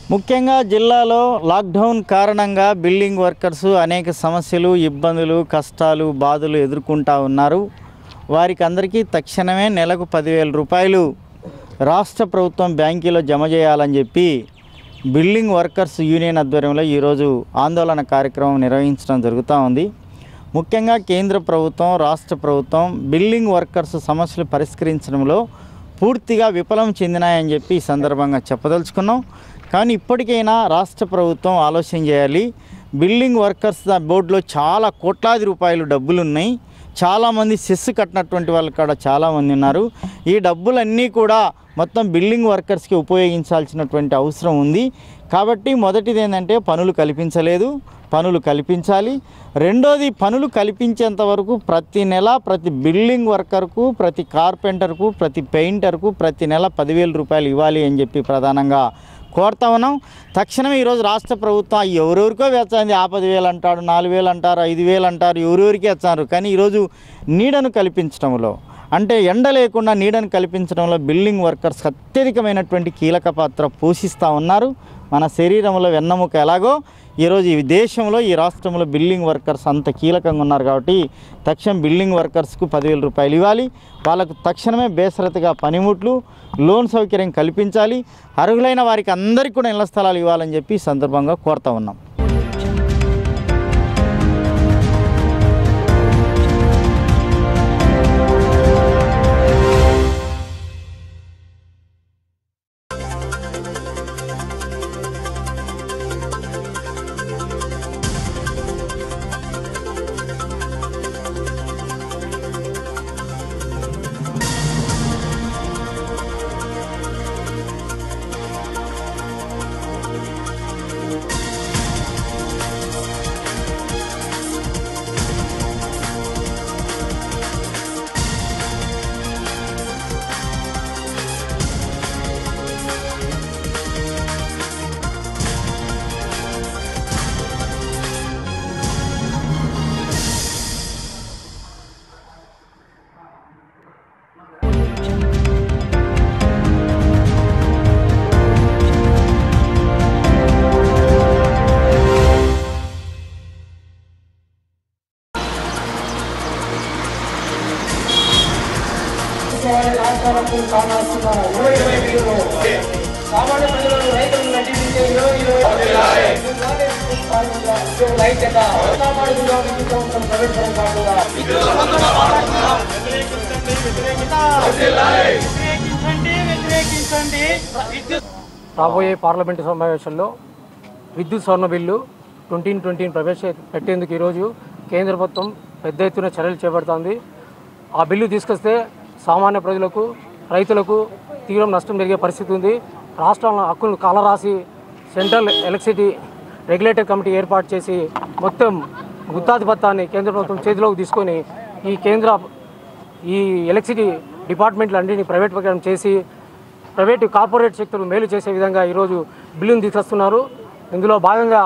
ముఖ్యంగా జిల్లాలో లాక్డౌన్ కారణంగా బిల్డింగ్ వర్కర్స్ అనేక సమస్యలు ఇబ్బందులు కష్టాలు బాధలు ఎదుర్కొంటా ఉన్నారు వారికి అందరికీ తక్షణమే నెలకు పదివేల రూపాయలు రాష్ట్ర ప్రభుత్వం బ్యాంకీలో జమ చేయాలని చెప్పి బిల్డింగ్ వర్కర్స్ యూనియన్ ఆధ్వర్యంలో ఈరోజు ఆందోళన కార్యక్రమం నిర్వహించడం జరుగుతూ ఉంది ముఖ్యంగా కేంద్ర ప్రభుత్వం రాష్ట్ర ప్రభుత్వం బిల్డింగ్ వర్కర్స్ సమస్యలు పరిష్కరించడంలో పూర్తిగా విఫలం చెందినాయని చెప్పి ఈ సందర్భంగా చెప్పదలుచుకున్నాం కానీ ఇప్పటికైనా రాష్ట్ర ప్రభుత్వం ఆలోచన చేయాలి బిల్డింగ్ వర్కర్స్ బోర్డులో చాలా కోట్లాది రూపాయలు డబ్బులు ఉన్నాయి చాలామంది సెస్ కట్టినటువంటి వాళ్ళు కూడా చాలామంది ఉన్నారు ఈ డబ్బులన్నీ కూడా మొత్తం బిల్డింగ్ వర్కర్స్కి ఉపయోగించాల్సినటువంటి అవసరం ఉంది కాబట్టి మొదటిది ఏంటంటే పనులు కల్పించలేదు పనులు కల్పించాలి రెండోది పనులు కల్పించేంత వరకు ప్రతి నెల ప్రతి బిల్డింగ్ వర్కర్కు ప్రతి కార్పెంటర్కు ప్రతి పెయింటర్కు ప్రతి నెల పదివేల రూపాయలు ఇవ్వాలి అని చెప్పి ప్రధానంగా కోరుతా ఉన్నాం తక్షణమే ఈరోజు రాష్ట్ర ప్రభుత్వం ఎవరెవరికో వేస్తుంది ఆ పదివేలు అంటాడు నాలుగు వేలు అంటారు ఐదు వేలు అంటారు ఎవరెవరికి వేస్తారు కానీ ఈరోజు నీడను కల్పించడంలో అంటే ఎండ లేకుండా నీడను కల్పించడంలో బిల్డింగ్ వర్కర్స్ అత్యధికమైనటువంటి కీలక పాత్ర పోషిస్తూ ఉన్నారు మన శరీరంలో వెన్నముక ఎలాగో ఈరోజు ఈ దేశంలో ఈ రాష్ట్రంలో బిల్డింగ్ వర్కర్స్ అంత కీలకంగా ఉన్నారు కాబట్టి తక్షణం బిల్డింగ్ వర్కర్స్కు పదివేల రూపాయలు ఇవ్వాలి వాళ్ళకు తక్షణమే బేసరతుగా పనిముట్లు లోన్ సౌకర్యం కల్పించాలి అర్హులైన వారికి అందరికీ కూడా ఇళ్ల స్థలాలు ఇవ్వాలని చెప్పి ఈ సందర్భంగా కోరుతా ఉన్నాం రాష్ట్రాలకు కావాల్సిన ఇరవై ఇరవై బిల్లులు సామాన్య ప్రజలను రైతులను నటించే ఇరవై ఇరవై ఐక్యత సామాజిక విద్యుత్ సంస్థలు ప్రవేశం కాకుండా రాబోయే పార్లమెంటు సమావేశంలో విద్యుత్ స్వర్ణ బిల్లు ట్వంటీన్ ట్వంటీని ప్రవేశ పెట్టేందుకు ఈరోజు కేంద్ర ప్రభుత్వం పెద్ద ఎత్తున చర్యలు చేపడుతోంది ఆ బిల్లు తీసుకొస్తే సామాన్య ప్రజలకు రైతులకు తీవ్రం నష్టం జరిగే పరిస్థితి ఉంది రాష్ట్రంలో హక్కులను కాలరాసి సెంట్రల్ ఎలక్ట్రిసిటీ రెగ్యులేటర్ కమిటీ ఏర్పాటు చేసి మొత్తం గుత్తాధిపత్యాన్ని కేంద్ర ప్రభుత్వం చేతిలోకి తీసుకొని ఈ కేంద్ర ఈ ఎలక్ట్రిసిటీ డిపార్ట్మెంట్లన్నింటినీ ప్రైవేట్ ప్రకారం చేసి ప్రైవేటు కార్పొరేట్ శక్తులు మేలు చేసే విధంగా ఈరోజు బిల్లును తీసుకొస్తున్నారు ఇందులో భాగంగా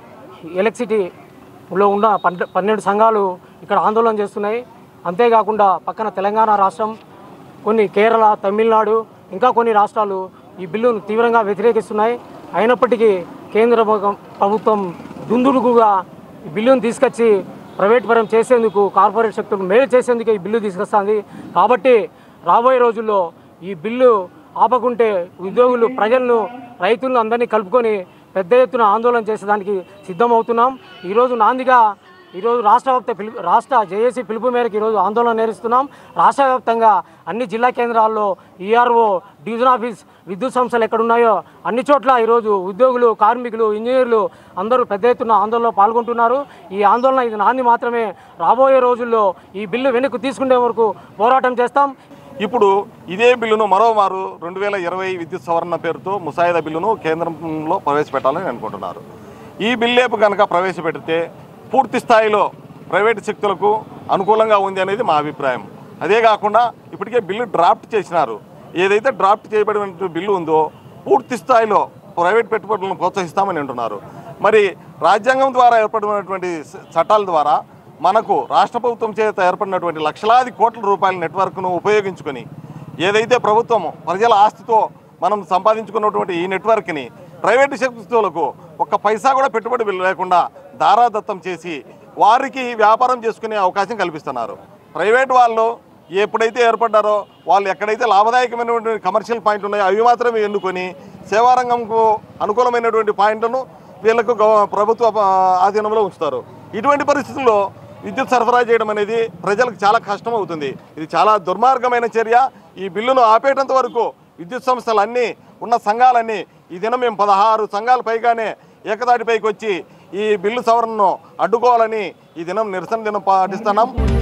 ఎలక్ట్రిసిటీలో ఉన్న పన్నె పన్నెండు సంఘాలు ఇక్కడ ఆందోళన చేస్తున్నాయి అంతేకాకుండా పక్కన తెలంగాణ రాష్ట్రం కొన్ని కేరళ తమిళనాడు ఇంకా కొన్ని రాష్ట్రాలు ఈ బిల్లును తీవ్రంగా వ్యతిరేకిస్తున్నాయి అయినప్పటికీ కేంద్ర ప్రభుత్వం- ప్రభుత్వం దుందుడుకుగా ఈ బిల్లును తీసుకొచ్చి ప్రైవేట్ పరం చేసేందుకు కార్పొరేట్ శక్తులకు మేలు చేసేందుకు ఈ బిల్లు తీసుకొస్తుంది కాబట్టి రాబోయే రోజుల్లో ఈ బిల్లు ఆపకుంటే ఉద్యోగులు ప్రజలను రైతులను అందరినీ కలుపుకొని పెద్ద ఎత్తున ఆందోళన చేసేదానికి సిద్ధమవుతున్నాం ఈరోజు నాందిగా ఈరోజు రాష్ట్ర వ్యాప్త పిలుపు రాష్ట్ర జేఏసీ పిలుపు మేరకు ఈరోజు ఆందోళన నేరుస్తున్నాం రాష్ట్ర వ్యాప్తంగా అన్ని జిల్లా కేంద్రాల్లో ఈఆర్ఓ డివిజన్ ఆఫీస్ విద్యుత్ సంస్థలు ఎక్కడున్నాయో అన్ని చోట్ల ఈరోజు ఉద్యోగులు కార్మికులు ఇంజనీర్లు అందరూ పెద్ద ఎత్తున ఆందోళనలో పాల్గొంటున్నారు ఈ ఆందోళన ఇది నాంది మాత్రమే రాబోయే రోజుల్లో ఈ బిల్లు వెనక్కి తీసుకునే వరకు పోరాటం చేస్తాం ఇప్పుడు ఇదే బిల్లును మరోమారు రెండు వేల ఇరవై విద్యుత్ సవరణ పేరుతో ముసాయిదా బిల్లును కేంద్రంలో ప్రవేశపెట్టాలని అనుకుంటున్నారు ఈ బిల్లేపు కనుక ప్రవేశపెడితే పూర్తి స్థాయిలో ప్రైవేటు శక్తులకు అనుకూలంగా ఉంది అనేది మా అభిప్రాయం అదే కాకుండా ఇప్పటికే బిల్లు డ్రాఫ్ట్ చేసినారు ఏదైతే డ్రాఫ్ట్ చేయబడిన బిల్లు ఉందో పూర్తి స్థాయిలో ప్రైవేట్ పెట్టుబడులను ప్రోత్సహిస్తామని అంటున్నారు మరి రాజ్యాంగం ద్వారా ఏర్పడినటువంటి స- చట్టాల ద్వారా మనకు రాష్ట్ర ప్రభుత్వం చేత ఏర్పడినటువంటి లక్షలాది కోట్ల రూపాయల నెట్వర్క్ను ఉపయోగించుకొని ఏదైతే ప్రభుత్వం ప్రజల ఆస్తితో మనం సంపాదించుకున్నటువంటి ఈ నెట్వర్క్ని ప్రైవేటు శక్తులకు ఒక్క పైసా కూడా పెట్టుబడి లేకుండా దారాదత్తం చేసి వారికి వ్యాపారం చేసుకునే అవకాశం కల్పిస్తున్నారు ప్రైవేట్ వాళ్ళు ఎప్పుడైతే ఏర్పడ్డారో వాళ్ళు ఎక్కడైతే లాభదాయకమైనటువంటి కమర్షియల్ పాయింట్ ఉన్నాయో అవి మాత్రమే ఎన్నుకొని సేవారంగంకు అనుకూలమైనటువంటి పాయింట్లను వీళ్ళకు గవ- ప్రభుత్వ ఆ, ఆధీనంలో ఉంచుతారు ఇటువంటి పరిస్థితుల్లో విద్యుత్ సరఫరా చేయడం అనేది ప్రజలకు చాలా కష్టం అవుతుంది ఇది చాలా దుర్మార్గమైన చర్య ఈ బిల్లును ఆపేటంత వరకు విద్యుత్ సంస్థలు అన్నీ ఉన్న సంఘాలన్నీ ఈ దినం మేము పదహారు సంఘాల పైగానే ఏకదాటిపైకి వచ్చి ఈ బిల్లు సవరణను అడ్డుకోవాలని ఈ దినం నిరసన దినం పాటిస్తున్నాం